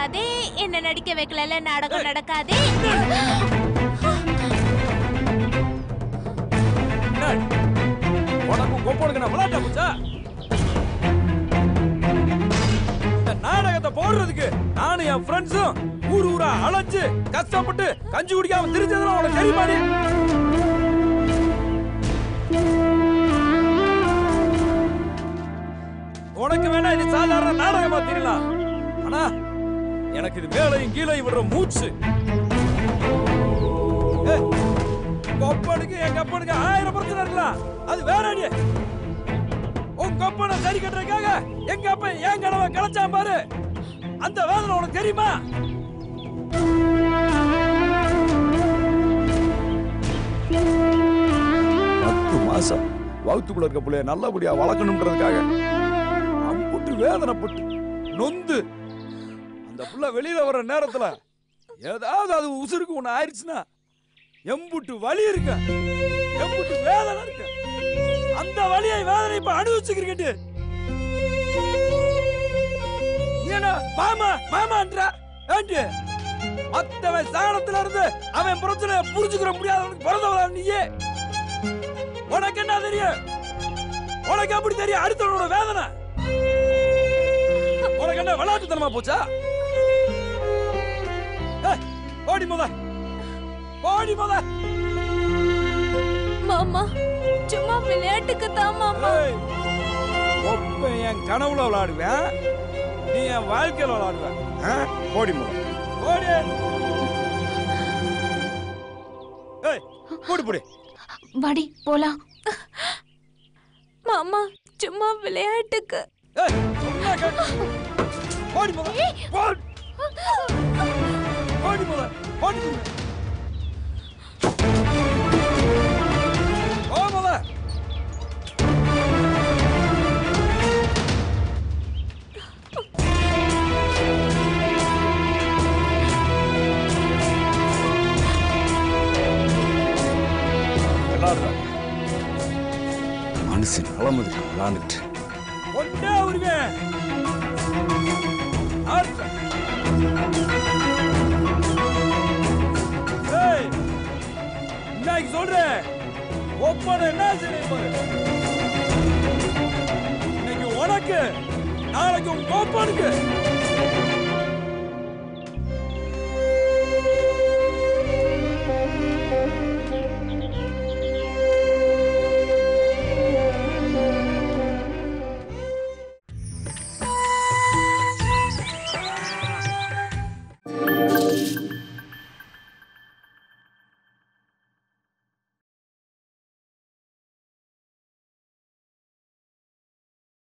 நடக்காதே என்ன நடிக்க வைக்கல நாடகம் நடக்காதே உனக்கும் கொப்பனுக்கு நான் விளையாட்ட போச்சா இந்த நாடகத்தை போடுறதுக்கு நானும் என் ஃப்ரெண்ட்ஸும் ஊர் ஊரா அலைஞ்சு கஷ்டப்பட்டு கஞ்சி குடிக்காம தெரிஞ்சதெல்லாம் உனக்கு தெரியுமாடி உனக்கு வேணா இது சாதாரண நாடகமா தெரியலாம் ஆனா எனக்கு இது மேலையும் கீழே விடுற மூச்சு ஏய், கொப்பனுக்கு என் கப்பனுக்கு ஆயிரம் பிரச்சனை இருக்கலாம் அது வேற அடி உன் கொப்பனை சரி கட்டுறதுக்காக எங்க அப்பன் என் கனவை கலைச்சான் பாரு அந்த வேதனை உனக்கு தெரியுமா பத்து மாசம் வகுத்துக்குள்ள இருக்க பிள்ளைய நல்லபடியா வளர்க்கணுன்றதுக்காக அம்புட்டு வேதனைப்பட்டு நொந்து அந்த புள்ள வெளியில வர நேரத்துல ஏதாவது அது உசுருக்கு ஒண்ணு ஆயிடுச்சுன்னா எம்புட்டு வலி இருக்க எம்புட்டு வேதனை இருக்க அந்த வலியை வேதனை இப்ப அனுபவிச்சுக்கிறீங்க என்ன மாமா மாமான்ற ஏண்டு மத்தவன் சாணத்துல இருந்து அவன் பிரச்சனைய புரிஞ்சுக்கிற முடியாதவனுக்கு பிறந்தவளா நீயே உனக்கு என்ன தெரியும் உனக்கு அப்படி தெரியும் அடுத்தவனோட வேதனை உனக்கு என்ன விளையாட்டுத்தனமா போச்சா ஏய், ஓடி முத ஓடி முத மாமா சும்மா விளையாட்டுக்கு தான் மாமா ஏய், ஒப்ப என் கனவுல விளையாடுவேன் நீ என் வாழ்க்கையில விளையாடுவேன் ஆ? ஓடி முத ஓடி ஏய் போடு போடு வாடி போலாம் மாமா சும்மா விளையாட்டுக்கு ஏய் சொன்னா கேட்க ஓடி முத ஓடி ஓடி முத ஓடி முத ஓ முத விளாடுறேன் மனுஷன் அளமுது விளாண்டுட்டு ஒன்றே உரிமை ஆடுறேன் ஏய், இன்னைக்கு சொல்றேன் ஒப்பனை என்ன செய்ய பாரு இன்னைக்கு உனக்கு நாளைக்கு உன் கோப்பனுக்கு